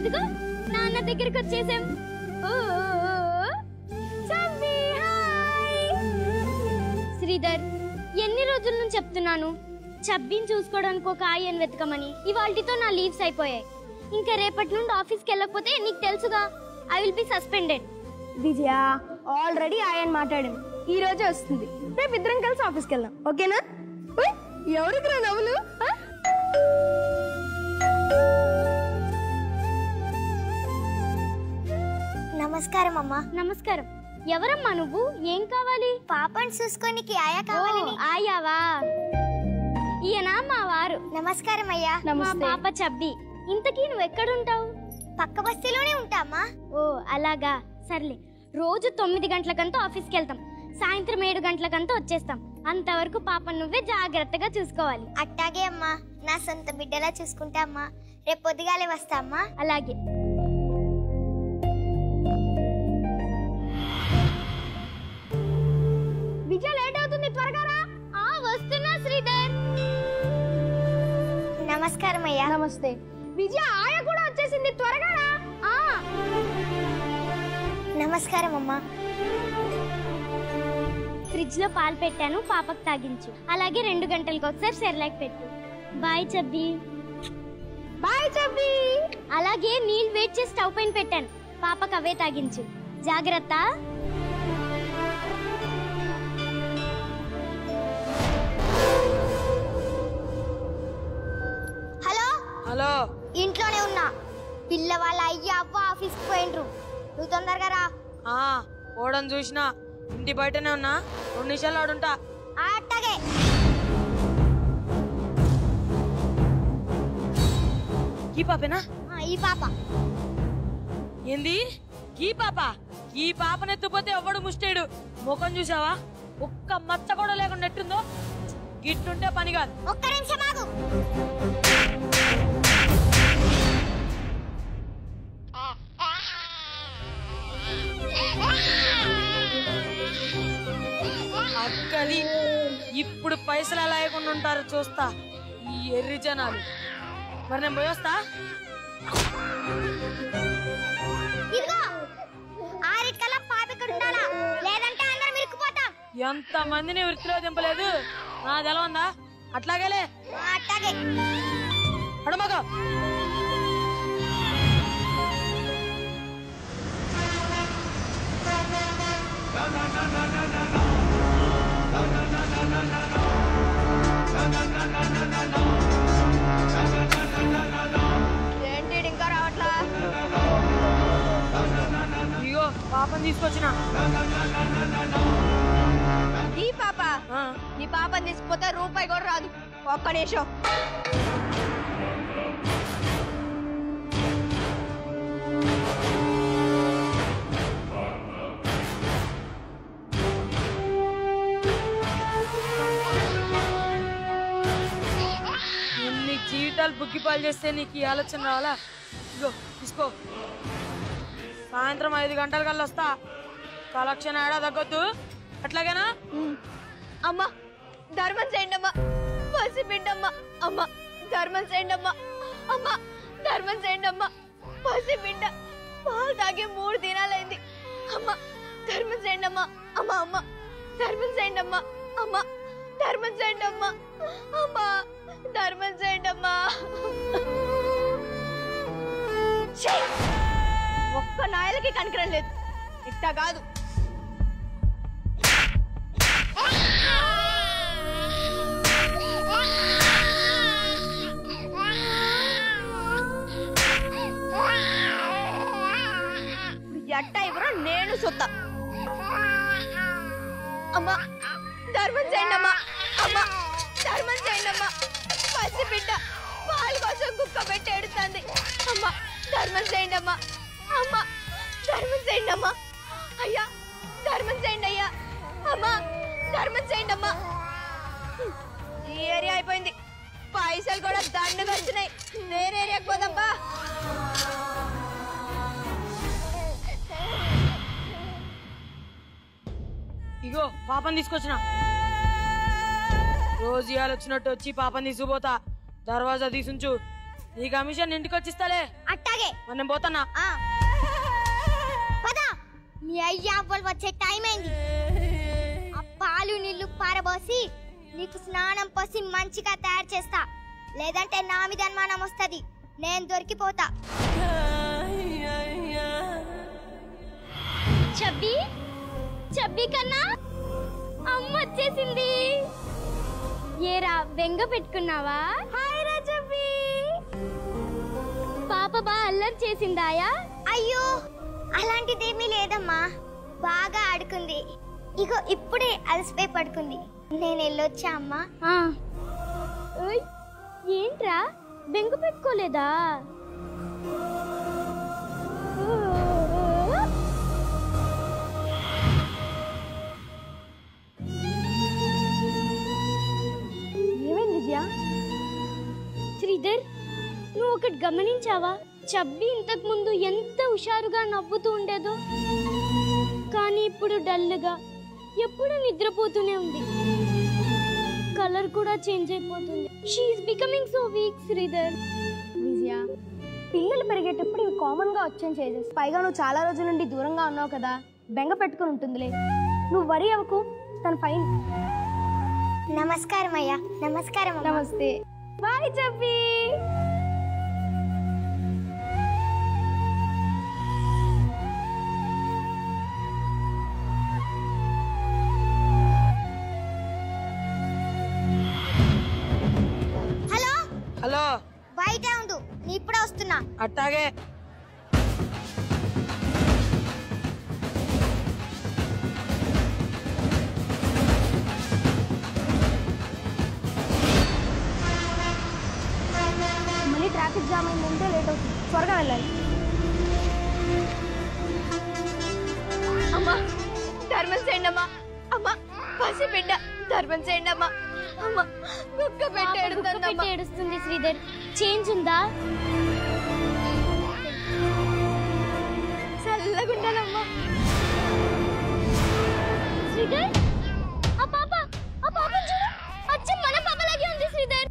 ఇదిగో నాన్న దగ్గరికి వచ్చేసాం ఓ, చబ్బీ, హాయ్. శ్రీధర్ ఎన్ని రోజుల నుంచి చెప్తున్నాను చబ్బీని చూసుకోవడానికి ఒక ఆయన్ వెతకమని ఇవాళతో నా లీవ్స్ అయిపోయాయి ఇంకా రేపటి నుండి ఆఫీస్కి వెళ్ళకపోతే నీకు తెలుసుగా I will be suspended Vijaya already ఆయన మాట్లాడాను ఈ రోజే వస్తుంది రేపు ఇద్దరం కలిసి ఆఫీస్కి వెళ్దాం ఓకేనా ఉయ్, ఎవరికి రా నవ్వులు ఆ? నమస్కారం అమ్మా నమస్కారం ఎవరమ్మా నువ్వు ఏం కావాలి పాపని చూసుకోనికి ఆయా ఓ, కావాలని ఆయావా ఈయన మా వారు నమస్కారం అయ్యా మా నమస్తే పాప చబ్బి ఇంతకీ నువ్వు ఎక్కడుంటావు పక్క బస్తీలోనే ఉంటామా ఓ అలాగా సర్లే రోజు తొమ్మిది గంటలకంతా ఆఫీస్కి వెళ్తాం సాయంత్రం ఏడు గంటలకంతా వచ్చేస్తాం అంతవరకు పాప నువ్వే జాగ్రత్తగా చూసుకోవాలి అట్టాగే అమ్మా నా సొంత బిడ్డలా చూసుకుంటా అమ్మా రేపు పొద్దుగాలే వస్తా అమ్మా అలాగే విజయ లేట్ అవుతుంది త్వరగా రా ఆ వస్తున్నా శ్రీధర్ నమస్కారం అయ్యా నమస్తే విజయ ఆయ కూడా వచ్చేసింది త్వరగా రా ఆ నమస్కారం అమ్మా ఫ్రిడ్జ్ లో పాలు పెట్టాను పాపకు తాగించు అలాగే రెండు గంటలకు ఒకసారి సెర్లాక్ పెట్టు బాయ్ చబ్బి బాయ్ చబ్బి అలాగే నీళ్ళు వేట్ చేసి స్టవ్ పైన పెట్టాను పాపకు అవే తాగించు జాగ్రత్త హలో హలో ఇంట్లోనే ఉన్నా పిల్ల వాళ్ళ అయ్య అవ్వ ఆఫీస్కి పోయిండ్రు నువ్వు తొందరగా రా ఆ ఓడని చూసినా ఇంటి బయటనే ఉన్నా రెండు నిమిషాలు ఆడుంటా ఆ, అట్టాగే ఈ పాపేనా ఆ, ఈ పాప ఏంది ఈ పాప ఈ పాపనెత్తుపోతే ఎవడు ముష్టేడు ముఖం చూసావా ఒక్క మచ్చ కూడా లేకుండా ఎట్టుందో గిట్టుంటే పని కాదు ఒక్క నిమిషం ఆగు అక్కది ఇప్పుడు పైసలు ఎలా లేకుండా ఉంటారో చూస్తా ఈ ఎర్రి జనాలు మరి నేను పోయొస్తా ఇదిగో ఆరికల్లా పాప ఇక్కడ ఉండాలా లేదంటే అందరం ఇరుక్కుపోతాం ఎంత మందిని వృత్తిలో దింపలేదు నా తెలవందా అట్లాగేలే ఆ, అట్టాగే అడమగా ఏంటి ఈడు ఇంకా రావట్లా ఇగో పాపని తీసుకొచ్చిన ఈ పాప ఆ, ఈ పాపని తీసుకుపోతే రూపాయి కూడా రాదు ఒక్క నిమిషం ఎన్ని జీవితాలు బుగ్గిపాలు చేస్తే నీకు ఈ ఆలోచన రావాలా ఇగో తీసుకో సాయంత్రం ఐదు గంటల కల్లా వస్తా కలెక్షన్ ఏడా తగ్గొద్దు అట్లాగేనా అమ్మా ధర్మం చేయండి అమ్మా పసి బిడ్డమ్మా అమ్మా ధర్మం చేయండి అమ్మా అమ్మా ధర్మం చేయండి అమ్మా పసి బిడ్డ పాలు తాగి మూడు దినాలైంది అమ్మా ధర్మం చేయండి అమ్మా అమ్మా అమ్మా ధర్మం చేయండి అమ్మా అమ్మా ధర్మం చేయండి అమ్మా అమ్మా ధర్మం చేయండి అమ్మా ఛీ! ఒక్క నాయలకి కనికరం లేదు ఇట్టా కాదు ఎట్ట ఇవ్వరో నేను సొత్త అమ్మా ధర్మం చేయండి అమ్మా అమ్మా ధర్మం చేయండి అమ్మా పసి బిడ్డ పాలు కోసం కుక్క పెట్టి ఎడుతుంది అమ్మా ధర్మం చేయండి అమ్మా అమ్మా ధర్మం చేయండి అమ్మా అయ్యా ధర్మం చేయండి అయ్యా అమ్మా ధర్మం చేయండి అమ్మా ఈ ఏరియా అయిపోయింది పైసలు కూడా దండుగా వచ్చినాయి నేను ఏరియాకి పోదాంపా ఇగో పాపని తీసుకొచ్చిన రోజు ఇవాళ వచ్చినట్టు వచ్చి పాపని తీసుకుపోతా దర్వాజా తీసుంచు నీ కమిషన్ ఇంటికి వచ్చిస్తాలే అట్టాగే మరి నేను పోతానా ఆ. పద మీ అయ్య అవ్వలు వచ్చే టైం అయింది ఆ పాలు నీళ్లు పారబోసి నీకు స్నానం పోసి మంచిగా తయారు చేస్తా లేదంటే నా మీద అనుమానం వస్తుంది నేను దొరికిపోతా చబ్బి చబ్బి కన్నా అమ్మ వచ్చేసింది ఏరా బెంగ పెట్టుకున్నావా హాయ్ రా చబ్బి పాప బా అల్లరి చేసిందాయా అయ్యో అలాంటిదేమీ లేదమ్మా బాగా ఆడుకుంది ఇగో ఇప్పుడే అలసిపోయి పడుకుంది నేను వెళ్ళొచ్చా అమ్మా ఆ. ఓయ్, ఏంట్రా బెంగ పెట్టుకోలేదా ఏమైంది విజయ శ్రీధర్ నువ్వు ఒకటి గమనించావా చబ్బి ఇంతకు ముందు ఎంత హుషారుగా నవ్వుతూ ఉండేదో కానీ ఇప్పుడు డల్గా ఎప్పుడు నిద్రపోతూనే ఉంది కలర్ కూడా చేంజ్ అయిపోతుంది she's becoming so weak Sridhar Vijaya పిల్లలు పెరిగేటప్పుడు ఇవి కామన్ గా వచ్చే చేంజెస్ పైగా నువ్వు చాలా రోజుల నుండి దూరంగా ఉన్నావు కదా బెంగ పెట్టుకుని ఉంటుందిలే నువ్వు వరి అవ్వకు తను ఫైన్ నమస్కారం అయ్యా నమస్కారం అమ్మా. నమస్తే బాయ్ చెప్పి హలో హలో బయట ఉండు నీ ఇప్పుడే వస్తున్నా అట్టాగే మళ్ళీ ట్రాఫిక్ జామ్ అయిందంటే లేట్ అవుతుంది త్వరగా వెళ్ళాలి అమ్మా ధర్మం చేయండి అమ్మా అమ్మా పసి బిడ్డ ధర్మం చేయండి అమ్మా అమ్మా కుక్క పాప పెట్టి గుక్క ఎడుతుందమ్మా పెట్టి ఏడుస్తుంది శ్రీధర్ చేంజ్ ఉందా చల్లగా ఉండాలమ్మా శ్రీధర్ ఆ పాప ఆ పాప చూడు అచ్చం మన పాపలాగే ఉంది శ్రీధర్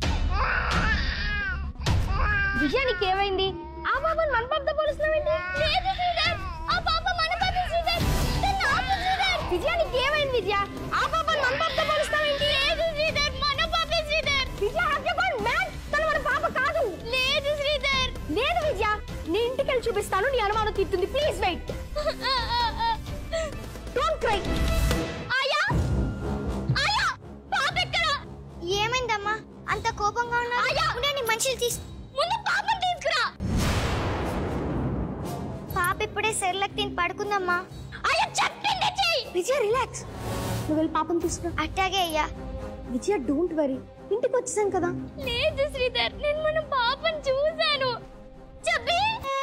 విజయానికి ఏమైంది ఆ బాబాను మన పాపతో పోలుస్తున్నావేంటి లేదు శ్రీధర్ ఆ పాప మన పాప శ్రీధర్ దాన్ని ఆపు శ్రీధర్ విజయానికి ఏమైంది విజయ ఆ బాబాను మన పాపతో పోలుస్తావేంటి లేదు శ్రీధర్ మన పాపే Sridhar Vijaya have you gone mad తను మన పాప కాదు లేదు శ్రీధర్ లేదు విజయ నీ ఇంటికి వెళ్ళి చూపిస్తాను నీ అనుమానం తీరుతుంది ప్లీజ్ వెయిట్ డోంట్ క్రై ఆయా ఆయా పాప ఎక్కడ ఏమైందమ్మా అంత కోపంగా ఉన్నా ఉండండి మనుషులు తీసు ముందు పాపని తీసుకురా పాప ఇప్పుడే సెర్లక్ తిని పడుకుందమ్మా ఆయా చెప్పింది చెయ్యి విజయ రిలాక్స్ నువ్వు వెళ్ళి పాపం తీసుకురా అట్టాగే అయ్యా విజయ డోంట్ వరీ ఇంటికి వచ్చేసాం కదా లేదు శ్రీధర్ నేను మన పాపని చూశాను చెప్పి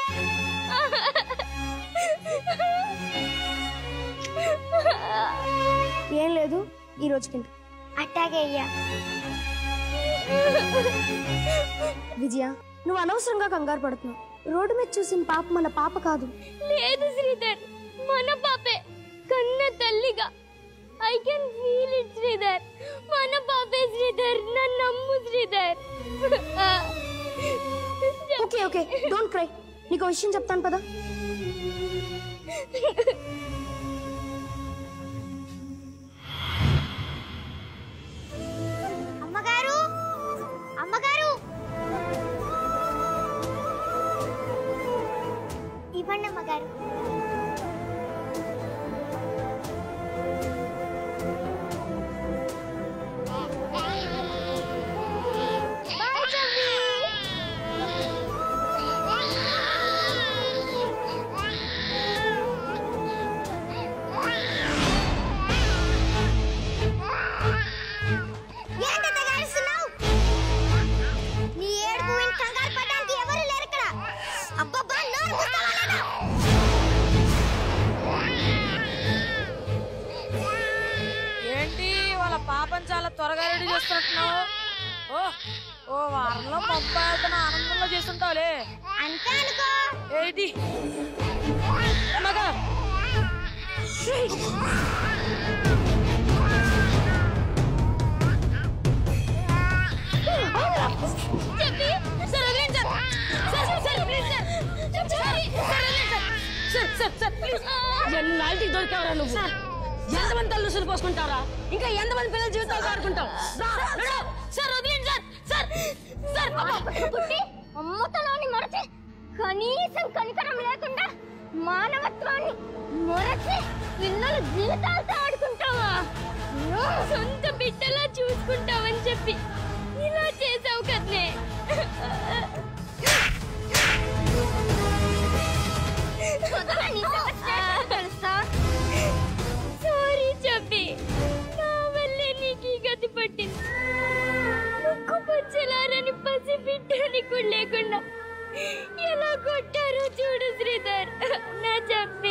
ఏం లేదు ఈ రోజుకి అట్టాగే అయ్యా విజయ నువ్వు అనవసరంగా కంగారు పడుతున్నావు రోడ్డు మీద చూసిన పాప మన పాప కాదు లేదు శ్రీధర్ మన పాపే కన్న తల్లిగా I can feel it Sridhar మన పాపే శ్రీధర్ నన్ను నమ్ము Sridhar okay okay don't cry నీకు ఒక విషయం చెప్తాను పదా అమ్మగారు అమ్మగారు ఇవ్వండి అమ్మగారు బాయ్ చవ్వి. ఏంటంత గారుస్తున్నావు నీ ఏడుపు విని కంగారు పడడానికి ఎవరు లేరు ఇక్కడ అబ్బబ్బా నోరు మూస్తావా లేదా? ఏంటి వాళ్ళ పాపం చాలా త్వరగా రెడీ చేస్తున్నట్టున్నావు ఓ ఓ వారంలో ముప్పై ఐదు ఆనందంలో చేస్తుంటావులే అంతే అనుకో ఏంటి మగా చెప్పి సరే ఎన్నాళ్ళకి దొరికావరా నువ్వు ఎంతమంది తల్లు ఉసులు పోసుకుంటారా ఇంకా ఎంతమంది పిల్లల జీవితాలు ఆడుకుంటావు సార్ వదిలేండి సార్ సార్ సార్ పుట్టి అమ్మతలోని మరచి కనీసం కనికరం లేకుండా మానవత్వాన్ని మరచి పిల్లల జీవితాలతో ఆడుకుంటావా సొంత బిడ్డలా చూసుకుంటావని చెప్పి ఇలా చేసావు కదనే తెలుసా సారీ చెప్పి నా వల్లే నీకు ఈ గతి పట్టింది ముక్కు పచ్చలారని పసి బిడ్డని కూడా లేకుండా ఎలా కొట్టారో చూడు శ్రీధర్ నా చెప్పి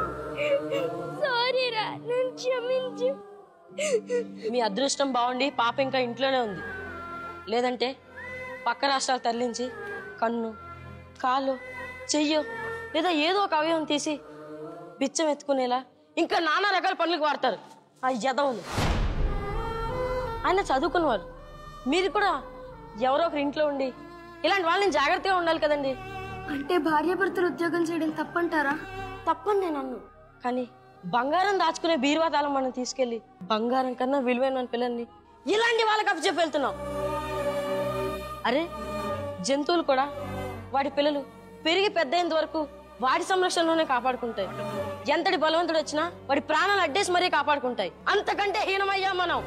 సారీ రా నన్ను క్షమించు మీ అదృష్టం బాగుండి పాప ఇంకా ఇంట్లోనే ఉంది లేదంటే పక్క రాష్ట్రాలు తరలించి కన్ను కాలు చెయ్యో లేదా ఏదో ఒక అవయవం తీసి బిచ్చం ఎత్తుకునేలా ఇంకా నానా రకాల పనులకు వాడతారు ఆ యదవులు ఆయన చదువుకున్నవారు మీరు కూడా ఎవరో ఒకరి ఇంట్లో ఉండి ఇలాంటి వాళ్ళని జాగ్రత్తగా ఉండాలి కదండి అంటే భార్యాభర్తలు ఉద్యోగం చేయడం తప్పంటారా తప్పని నేను అన్ను కానీ బంగారం దాచుకునే బీరువా తాళం మనం తీసుకెళ్లి బంగారం కన్నా విలువైన మన పిల్లల్ని ఇలాంటి వాళ్ళకి అప్పచెప్పి వెళ్తున్నాం అరే జంతువులు కూడా వాటి పిల్లలు పెరిగి పెద్దయినంత వరకు వాటి సంరక్షణలోనే కాపాడుకుంటాయి ఎంతటి బలవంతుడు వచ్చినా వాడి ప్రాణాలు అడ్డేసి మరీ కాపాడుకుంటాయి అంతకంటే హీనమయ్యా మనం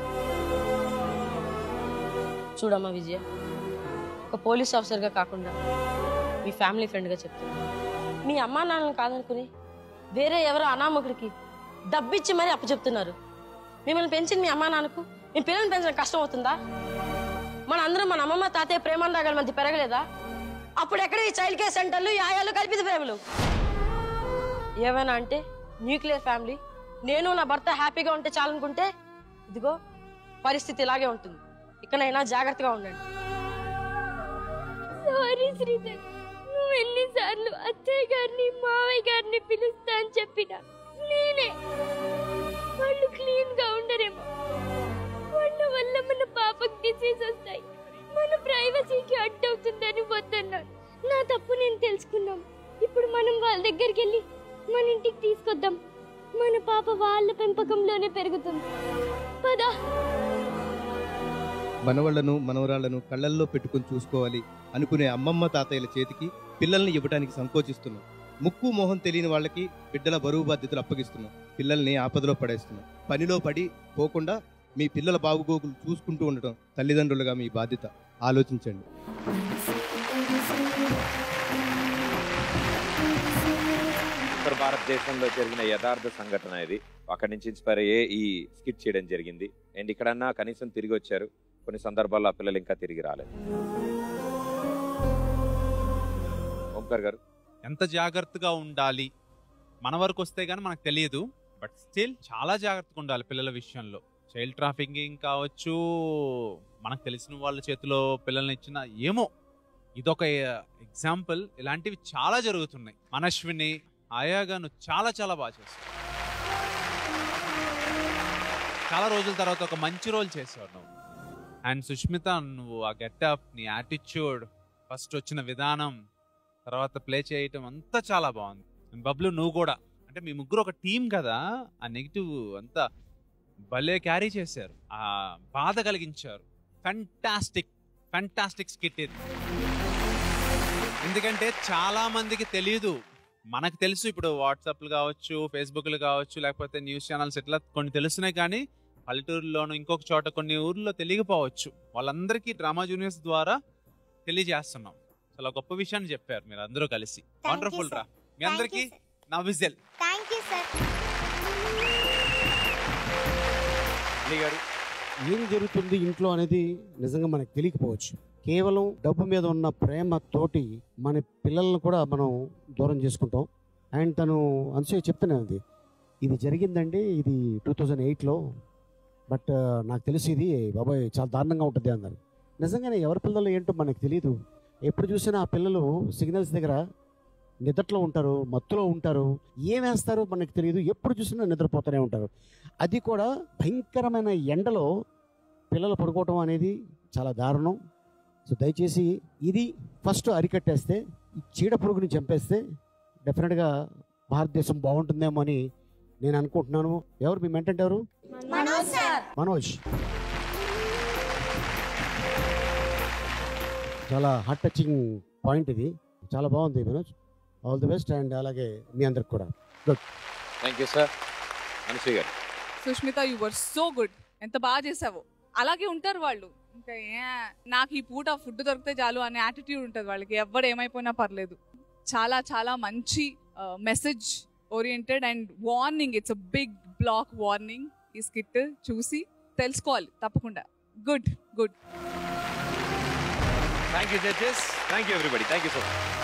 చూడమ్మా విజయ ఒక పోలీస్ ఆఫీసర్గా కాకుండా మీ ఫ్యామిలీ ఫ్రెండ్గా చెప్తున్నా మీ అమ్మా నాన్నలు కాదనుకుని వేరే ఎవరో అనామకుడికి డబ్బిచ్చి మరీ అప్పచెప్తున్నారు మిమ్మల్ని పెంచిన మీ అమ్మా నాన్నకు మీ పిల్లల్ని పెంచడం కష్టం అవుతుందా మన అందరం మన అమ్మమ్మ తాతయ్య ప్రేమానురాగాల మధ్య పెరగలేదా అప్పుడు ఎక్కడ ఈ చైల్డ్ కేర్ సెంటర్లు ఈ ఆయాలు కల్పిత ప్రేమలు ఏమైనా అంటే న్యూక్లియర్ ఫ్యామిలీ నేను నా భర్త హ్యాపీగా ఉంటే చాలనుకుంటే ఇదిగో పరిస్థితి ఇలాగే ఉంటుంది ఇకనైనా జాగ్రత్తగా ఉండండి సారీ శ్రీధర్ నువ్వు ఎన్నిసార్లు అత్తయ్య గారిని మావయ్య గారిని పిలుస్తా అని చెప్పినా నేనే వాళ్ళు క్లీన్ గా ఉండరేమో వాళ్ళ వల్ల మన పాపకు డిసీజ్ వస్తాయి మన ప్రైవసీకి అడ్డవుతుందని వద్దన్నాను నా తప్పు నేను తెలుసుకున్నాం ఇప్పుడు మనం వాళ్ళ దగ్గరికి వెళ్ళి మన ఇంటికి తీసుకొద్దాం మన పాప వాళ్ళ పెంపకంలోనే పెరుగుతుంది పదా మనవళ్లను మనవరాళ్లను కళ్ళల్లో పెట్టుకుని చూసుకోవాలి అనుకునే అమ్మమ్మ తాతయ్యల చేతికి పిల్లల్ని ఇవ్వడానికి సంకోచిస్తున్నాం ముక్కు మోహం తెలియని వాళ్ళకి బిడ్డల బరువు బాధ్యతలు అప్పగిస్తున్నాం పిల్లల్ని ఆపదలో పడేస్తున్నాం పనిలో పడి పోకుండా మీ పిల్లల బాగుగోగులు చూసుకుంటూ ఉండటం తల్లిదండ్రులుగా మీ బాధ్యత ఆలోచించండి ఉత్తర భారతదేశంలో జరిగిన యథార్థ సంఘటన ఇది అక్కడి నుంచి ఇన్స్పైర్ అయ్యే ఈ స్కిట్ చేయడం జరిగింది అండ్ ఇక్కడన్నా కనీసం తిరిగి వచ్చారు కొన్ని సందర్భాల్లో ఆ పిల్లలు ఇంకా తిరిగి రాలేదు ఓంకార్ గారు ఎంత జాగ్రత్తగా ఉండాలి మన వరకు వస్తే గానీ మనకు తెలియదు బట్ స్టిల్ చాలా జాగ్రత్తగా ఉండాలి పిల్లల విషయంలో చైల్డ్ ట్రాఫికింగ్ కావచ్చు మనకు తెలిసిన వాళ్ళ చేతిలో పిల్లల్ని ఇచ్చిన ఏమో ఇదొక ఎగ్జాంపుల్ ఇలాంటివి చాలా జరుగుతున్నాయి మనశ్విని ఆయాగా నువ్వు చాలా చాలా బాగా చేస్తావు చాలా రోజుల తర్వాత ఒక మంచి రోల్ చేసావు నువ్వు అండ్ సుష్మిత నువ్వు ఆ గెటప్ నీ యాటిట్యూడ్ ఫస్ట్ వచ్చిన విధానం తర్వాత ప్లే చేయటం అంతా చాలా బాగుంది And బబ్లు నువ్వు కూడా అంటే మీ ముగ్గురు ఒక టీం కదా ఆ నెగిటివ్ అంతా భలే క్యారీ చేశారు ఆ బాధ కలిగించారు ఫంటాస్టిక్ ఫంటాస్టిక్ స్కిట్ ఇది ఎందుకంటే చాలా మందికి తెలియదు మనకు తెలుసు ఇప్పుడు వాట్సాప్లు కావచ్చు ఫేస్బుక్లు కావచ్చు లేకపోతే న్యూస్ ఛానల్స్ ఇట్లా కొన్ని తెలుస్తున్నాయి కానీ పల్లెటూరులోను ఇంకొక చోట కొన్ని ఊర్లో తెలియకపోవచ్చు వాళ్ళందరికీ డ్రామా జూనియర్స్ ద్వారా తెలియజేస్తున్నాం చాలా గొప్ప విషయాన్ని చెప్పారు మీరు అందరూ కలిసి you, వండర్ఫుల్ sir. రా మీ అందరికీ నా whistle thank you sir Ali garu ఏం జరుగుతుంది ఇంట్లో అనేది నిజంగా మనకు తెలియకపోవచ్చు కేవలం డబ్బు మీద ఉన్న ప్రేమ తోటి మన పిల్లలను కూడా మనం దూరం చేసుకుంటాం అండ్ తను అనసూయ చెప్తూనే ఉంది ఇది జరిగిందండి ఇది టూ థౌజండ్ ఎయిట్లో బట్ నాకు తెలిసి ఇది బాబాయ్ చాలా దారుణంగా ఉంటుంది అన్నారు నిజంగానే ఎవరి పిల్లలు ఏంటో మనకు తెలియదు ఎప్పుడు చూసినా ఆ పిల్లలు సిగ్నల్స్ దగ్గర నిద్రలో ఉంటారు మత్తులో ఉంటారు ఏం వేస్తారో మనకు తెలియదు ఎప్పుడు చూసినా నిద్రపోతూనే ఉంటారు అది కూడా భయంకరమైన ఎండలో పిల్లలు పడుకోవటం అనేది చాలా దారుణం సో దయచేసి ఇది ఫస్ట్ అరికట్టేస్తే ఈ చీడ పురుగుని చంపేస్తే డెఫినెట్గా భారతదేశం బాగుంటుందేమో అని నేను అనుకుంటున్నాను ఎవరు మీ మెంటెంట్ ఎవరు మనోజ్ చాలా హార్ట్ టచింగ్ పాయింట్ ఇది చాలా బాగుంది Manoj all the best and అలాగే మీ అందరికి కూడా good thank you sir Anasuya garu Sushmita you were so good ఎంత బాగా చేసావు అలాగే ఉంటారు వాళ్ళు ఇంకా ఏ, నాకు ఈ పూట ఫుడ్ దొరికితే చాలు అనే యాటిట్యూడ్ ఉంటుంది వాళ్ళకి ఎవరు ఏమైపోయినా పర్లేదు చాలా చాలా మంచి message oriented and warning it's a big black warning ఈ స్కిట్ చూసి తెలుసుకోవాలి తప్పకుండా good good thank you judges thank you everybody thank you so much